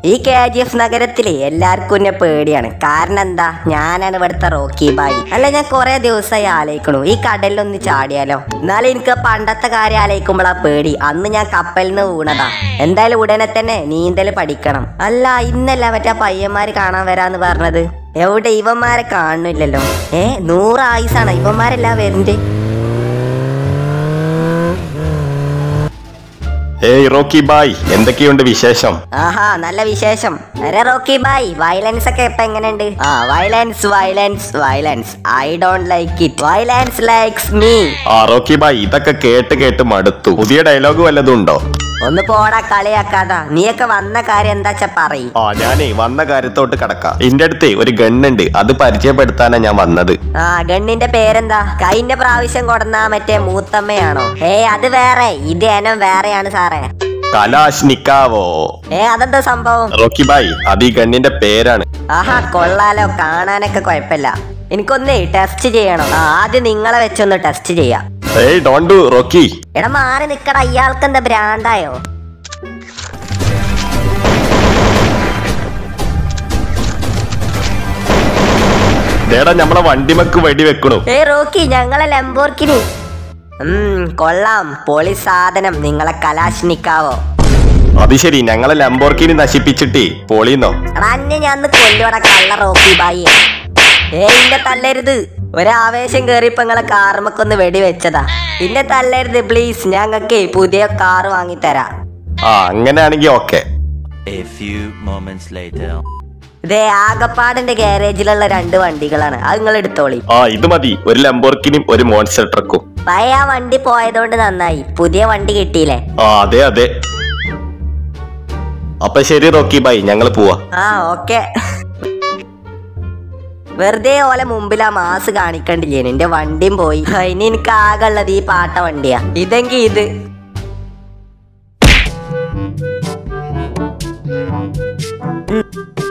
ഈ K G F നഗരത്തില് എല്ലാവർക്കും എന്നെ പേടിയാണ് കാരണം എന്താ ഞാനാണ് ഇവിടുത്തെ റോക്കി ബായി അല്ല ഞാൻ കുറെ ദിവസമായി ആലോചിക്കണു ഈ കടലിലൊന്ന് ചാടിയാലോ എന്നാലും എനിക്ക് പണ്ടത്തെ കാര്യം ആലോചിക്കുമ്പോഴാ പേടി അന്ന് ഞാൻ കപ്പലിൽ നിന്ന് വീണതാ എന്തായാലും ഉടനെ തന്നെ നീന്തൽ പഠിക്കണം അല്ല ഇന്നല്ല മറ്റേ പയ്യന്മാര് കാണാൻ വരാന്ന് പറഞ്ഞത് എവിടെ ഇവന്മാരെ കാണുന്നില്ലല്ലോ ഏ നൂറ് ആയുസാണ് ഇവന്മാരെല്ലാം വരുന്നുണ്ട് ഏയ് റോക്കി ബായ് എന്തൊക്കെയുണ്ട് വിശേഷം ആഹാ നല്ല വിശേഷം അരെ റോക്കി ബായ് വയലൻസ് ഒക്കെ ഇപ്പൊ എങ്ങനെയുണ്ട് ആ violence violence violence I don't like it violence likes me ആ റോക്കി ബായ് ഇതൊക്കെ കേട്ട് കേട്ട് മടുത്തു പുതിയ ഡയലോഗ് വല്ലതും ഉണ്ടോ ഒന്ന് പോടാ കളിയാക്കാതാ നീയൊക്കെ വന്ന കാര്യം എന്താച്ചാ പറയ് ആ ഞാനേ വന്ന കാര്യത്തോട്ട് കടക്കാം എന്റെ അടുത്ത് ഒരു ഗണ്ണുണ്ട് അത് പരിചയപ്പെടുത്താനാ ഞാൻ വന്നത് ആ ഗണ്ണിന്റെ പേരെന്താ കഴിഞ്ഞ പ്രാവശ്യം കൊടുന്ന മറ്റേ മൂത്തമ്മയാണോ ഏ അത് വേറെ ഇത് എനം വേറെയാണ് സാറേ കലാഷ് നിക്കാവോ ഏ അതെന്താ സംഭവം റോക്കി ബായ് അത് ഈ ഗണ്ണിന്റെ പേരാണ് ആഹാ കൊള്ളാലോ കാണാനൊക്കെ കുഴപ്പമില്ല എനിക്കൊന്നേ ടെസ്റ്റ് ചെയ്യണം ആ, ആദ്യം നിങ്ങളെ വെച്ചൊന്ന് ടെസ്റ്റ് ചെയ്യാം ഏയ് ഡോണ്ട് ഡു റോക്കി എടാ മാറി നിക്കട ഇയാൾക്ക് എന്താ ഭ്രാന്തായോ ദേടാ നമ്മളെ വണ്ടിമക്ക് വെടി വെക്കണു ഏ റോക്കി ഞങ്ങളെ ലംബോർക്കിനി ഉം കൊള്ളാം പൊളി സാധനം നിങ്ങളെ കലാശിനിക്കാവോ അത് ശരി ഞങ്ങളെ ലംബോർക്കിനി നശിപ്പിച്ചിട്ടേ പൊളിന്നോ എടാ അന്നെ ഞാൻ ഒന്ന് കൊല്ലുവട കള്ള റോക്കി ബായി ഏ ഇന്നെ തല്ലരുത് ഒരാവേശം കേറിയപ്പോ നിങ്ങളെ കാർമക്കൊന്ന് വെടി വെച്ചതാ ഇന്നെ തല്ലരുത് പ്ലീസ് ഞങ്ങൾക്ക് പുതിയ കാറ് വാങ്ങിത്തരാം ആ അങ്ങനെയാണെങ്കി okay A few moments later. ഇതേ ആകപ്പാടിന്റെ ഗാരേജിലുള്ള രണ്ട് വണ്ടികളാണ് അത് നിങ്ങൾ എടുത്തോളി ആ ഇത് മതി ഒരു ലംബോർക്കിനും ഒരു മോൺസ്റ്റർ ട്രക്കും പഴയ ആ വണ്ടി പോയതുകൊണ്ട് നന്നായി പുതിയ വണ്ടി കിട്ടിയില്ലേ ആ അതെ അതെ അപ്പൊ ശരി റോക്കി ബായ് ഞങ്ങൾ പോവാ ആ ഓക്കെ വെറുതെ ഓലെ മുമ്പിൽ ആ മാസ് കാണിക്കണ്ടില്ലേ എന്റെ വണ്ടിയും പോയി ഇനി എനിക്ക് ആകെ ഉള്ളത് ഈ പാട്ട വണ്ടിയാ ഇതെങ്കി ഇത് ഉം.